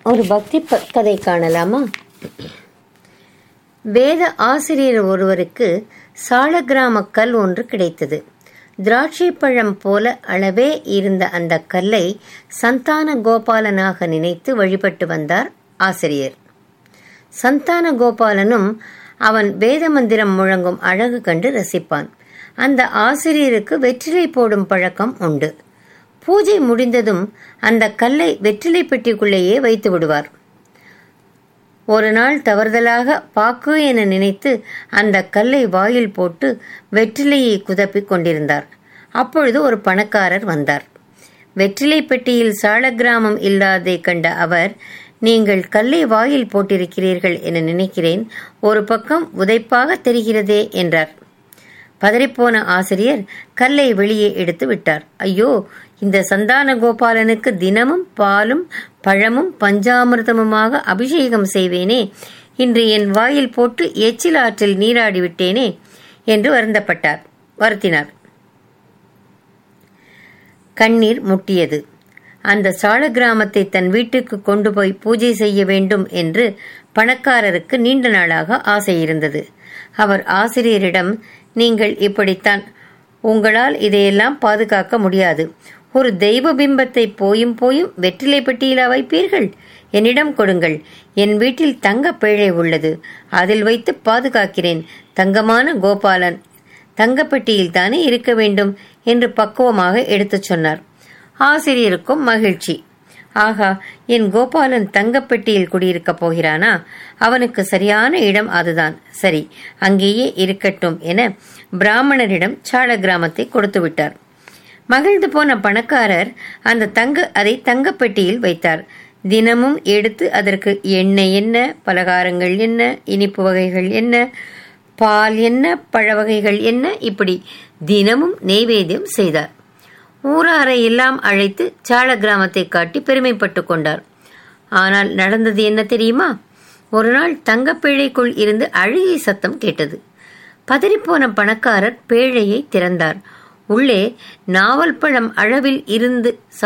ஒரு பக்தி ப- கதை காணலாமா வேத ஆசிரியர் ஒருவருக்கு சாலக்கிராம கல் ஒன்று கிடைத்தது திராட்சை பழம் போல அளவே இருந்த அந்த கல்லை சந்தான கோபாலனாக நினைத்து வழிபட்டு வந்தார் ஆசிரியர் சந்தான கோபாலனும் அவன் வேத மந்திரம் முழங்கும் அழகு கண்டு ரசிப்பான் அந்த ஆசிரியருக்கு வெற்றிலை போடும் பழக்கம் உண்டு பூஜை முடிந்ததும் அந்த கல்லை வெற்றிலை பெட்டிக்குள்ளேயே வைத்து விடுவார் ஒரு நாள் தவறுதலாக பாக்கு என நினைத்து அந்த கல்லை வாயில் போட்டு வெற்றிலையை குதப்பிக் கொண்டிருந்தார் அப்பொழுது ஒரு பணக்காரர் வந்தார் வெற்றிலை பெட்டியில் சாலக்கிராமம் இல்லாதை கண்ட அவர் நீங்கள் கல்லை வாயில் போட்டிருக்கிறீர்கள் என நினைக்கிறேன் ஒரு பக்கம் உதைப்பாக தெரிகிறதே என்றார் பதறிப்போன ஆசிரியர் கல்லை வெளியே எடுத்து விட்டார் ஐயோ இந்த சந்தான கோபாலனுக்கு தினமும் பாலும் பழமும் பஞ்சாமிர்தமுமாக அபிஷேகம் செய்வேனே இன்று என் வாயில் போட்டு எச்சில் ஆற்றில் நீராடி விட்டேனே என்று வருந்தப்பட்டார் வருத்தினார் கண்ணீர் முட்டியது அந்த சால கிராமத்தை தன் வீட்டுக்கு கொண்டு போய் பூஜை செய்ய வேண்டும் என்று பணக்காரருக்கு நீண்ட நாளாக ஆசை இருந்தது அவர் ஆசிரியரிடம் நீங்கள் இப்படித்தான் உங்களால் இதையெல்லாம் பாதுகாக்க முடியாது ஒரு தெய்வ பிம்பத்தை போயும் போயும் வெற்றிலை பெட்டியிலா வைப்பீர்கள் என்னிடம் கொடுங்கள் என் வீட்டில் தங்க பேழை உள்ளது அதில் வைத்து பாதுகாக்கிறேன் தங்கமான கோபாலன் தங்கப்பெட்டியில் தானே இருக்க வேண்டும் என்று பக்குவமாக எடுத்துச் சொன்னார் ஆசிரியருக்கும் மகிழ்ச்சி ஆகா என் கோபாலன் தங்கப்பெட்டியில் குடியிருக்கப் போகிறானா அவனுக்கு சரியான இடம் அதுதான் சரி அங்கேயே இருக்கட்டும் என பிராமணரிடம் சால கிராமத்தை கொடுத்து விட்டார் மகிழ்ந்து போன பணக்காரர் அந்த தங்க அதை தங்கப்பெட்டியில் வைத்தார் தினமும் எடுத்து அதற்கு எண்ணெய் என்ன பலகாரங்கள் என்ன இனிப்பு வகைகள் என்ன பால் என்ன பழ வகைகள் என்ன இப்படி தினமும் நெய்வேத்தியம் செய்தார் ஊராரை எல்லாம் அழைத்து சால கிராமத்தை காட்டி பெருமைப்பட்டு கொண்டார் ஆனால் நடந்தது என்ன தெரியுமா ஒரு நாள் தங்கப்பேழைக்குள் இருந்து அழுகை சத்தம் கேட்டது பதறிப்போன பணக்காரர் பேழையை திறந்தார் உள்ளே நாவல் பழம் அளவில் இருந்து